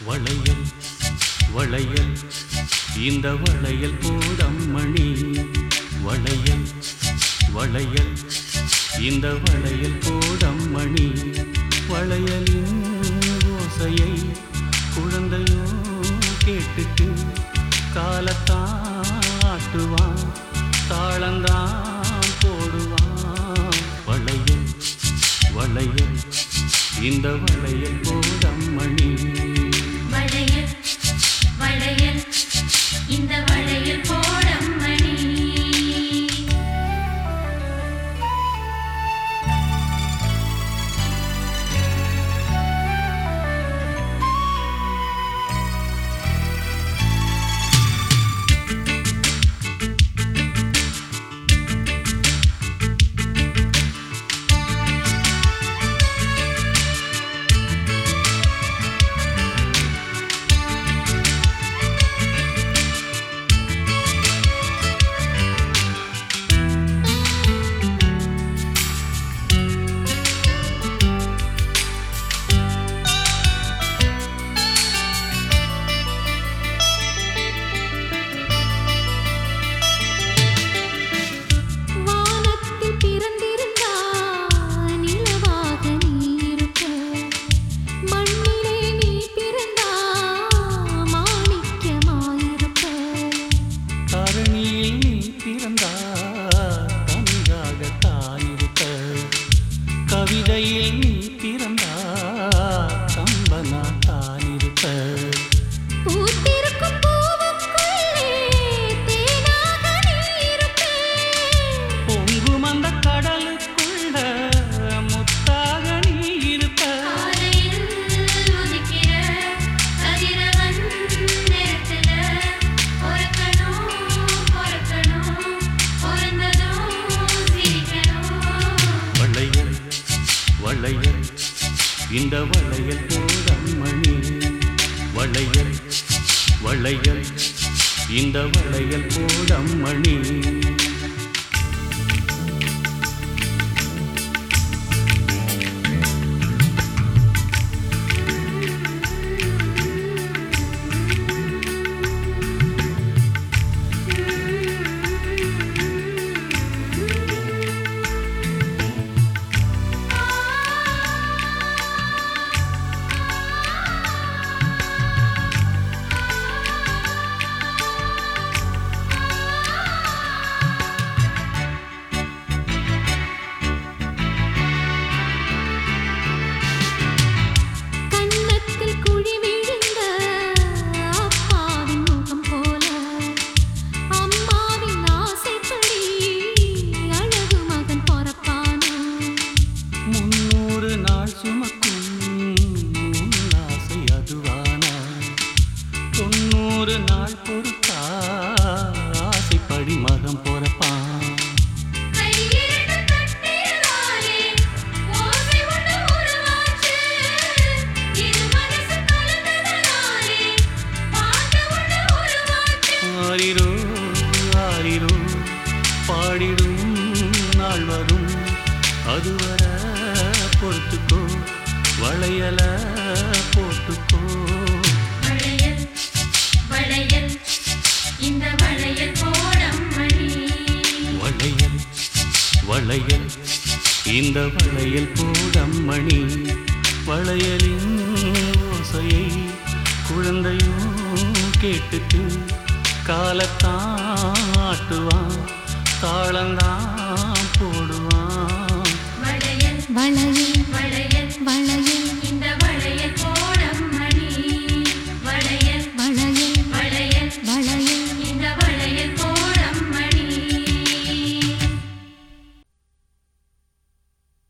வளையல் வளையல் இந்த வளையல் போடம்மணி வளையல் வளையல் இந்த வளையல் போடம்மணி வளையலின் ஓசையை குழந்தையோ கேட்டுட்டு காலத்தான் ஆட்டுவான் தாளந்தான் போடுவான் வளையல் வளையல் இந்த வளையல் போடம்மணி வளையல் வளையல் இந்த வளையல் போடம்மணி வானத்தில் பிறந்திருந்தால் நிலவாக நீ இருப்ப மண்ணிலே நீ பிறந்தால் மாணிக்கமாயிருப்ப தரணியில் நீ பிறந்தா தமிழாக தானிருக்க கவிதையில் நீ பிறந்தா கம்பனா தானிருக்க பூத்திருக்கும் பூவுக்குள்ளே தேனாக நீ இருப்ப பொங்கும் அந்த கடலுக்குள்ள முத்தாக நீ இருப்ப காலையில் உதிக்கிற கதிரவன் நேரத்துல பொறுக்கணும் பொறுக்கணும் பொருந்ததும் சிரிக்கணும் வளையல் வளையல் இந்த வளையல் போடம்மணி வளையல் வளையல் இந்த வளையல் போடம்மணி கன்னத்தில் குழி விழுந்த அப்பாவின் முகம் போல அம்மாவின் ஆசைப்படி அழகு மகன் பொறப்பானா முன்னூறு நாள் சுமக்கும் உன் ஆசை அதுவானா தொண்ணூறு நாள் பொறுத்தா ஆசைப்படி மகம் பொறப்பான் கையிரண்டு தட்டியதாலே ஓசை ஒன்று உருவாச்சு இரு மனசு கலந்ததனாலே பாட்டு ஒன்று உருவாச்சு ஆரிரோ ஆரிரோ பாடிடும் நாள் வரும் அதுவர பொறுத்துக்கோ வளையல போட்டுக்கோ வளையல் வளையல் இந்த வளையல் போடம்மணி வளையல் வளையல் இந்த வளையல் போடம்மணி வளையலின் ஓசையை குழந்தையும் கேட்டுட்டு காலத்தான் ஆட்டுவான் தாளந்தான் போடுவான் வளையல் வளையல்